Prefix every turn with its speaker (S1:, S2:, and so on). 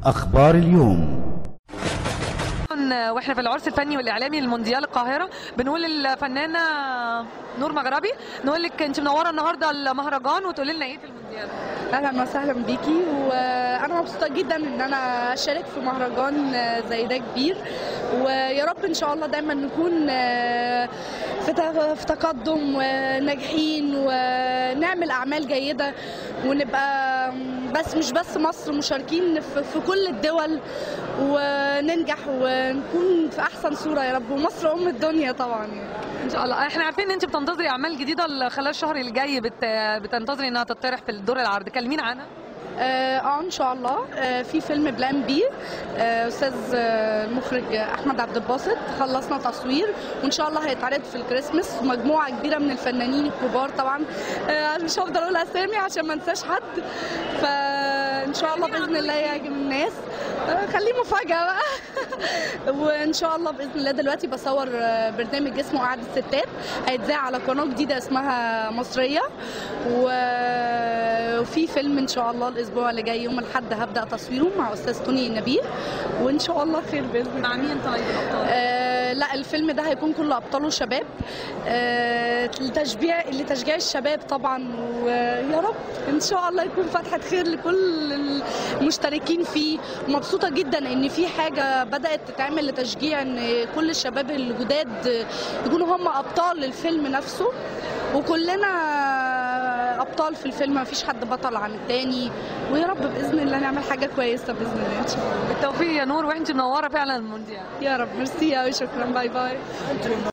S1: أخبار اليوم
S2: واحنا في العرس الفني والاعلامي للمونديال القاهره بنقول الفنانه نور مغربي نقول لك انت منوره النهارده المهرجان وتقولي لنا ايه في المونديال
S3: اهلا وسهلا بيكي وانا مبسوطه جدا ان انا اشارك في مهرجان زي ده كبير ويا رب ان شاء الله دايما نكون في ت- في تقدم وناجحين ونعمل اعمال جيده ونبقى بس مش بس مصر مشاركين في في كل الدول وننجح ونكون في احسن صوره يا رب ومصر ام الدنيا طبعا يعني.
S2: ان شاء الله احنا عارفين ان انت بتنتظري اعمال جديده خلال الشهر الجاي بت... بتنتظري انها تطرح في الدور العرض كلمينا عنها
S3: اه آه، ان شاء الله آه في فيلم بلان بي آه استاذ آه المخرج احمد عبد الباسط خلصنا تصوير وان شاء الله هيتعرض في الكريسماس مجموعه كبيره من الفنانين الكبار طبعا آه مش هفضل اقول اسامي عشان ما انساش حد فان شاء الله باذن الله يعجب الناس آه خليه مفاجاه بقى وان شاء الله باذن الله دلوقتي بصور آه، برنامج اسمه قعده ستات هيتذاع على قناه جديده اسمها مصريه و- وفي فيلم ان شاء الله الاسبوع اللي جاي يوم الاحد هبدا تصويره مع استاذ توني نبيل وان شاء الله خير باذن الله
S2: مع مين طيب الابطال
S3: آه لا الفيلم ده هيكون كله ابطاله شباب آه لتشجيع لتشجيع الشباب طبعا ويا رب ان شاء الله يكون فتحه خير لكل المشتركين فيه ومبسوطه جدا ان في حاجه بدات تتعمل لتشجيع ان كل الشباب الجداد يكونوا هم ابطال الفيلم نفسه وكلنا ابطال في الفيلم مفيش حد بطل عن التاني ويا رب باذن الله نعمل حاجه كويسه باذن الله ان شاء الله
S2: بالتوفيق يا نور وانت منوره فعلا المونديال
S3: يا رب ميرسي قوي شكرا باي باي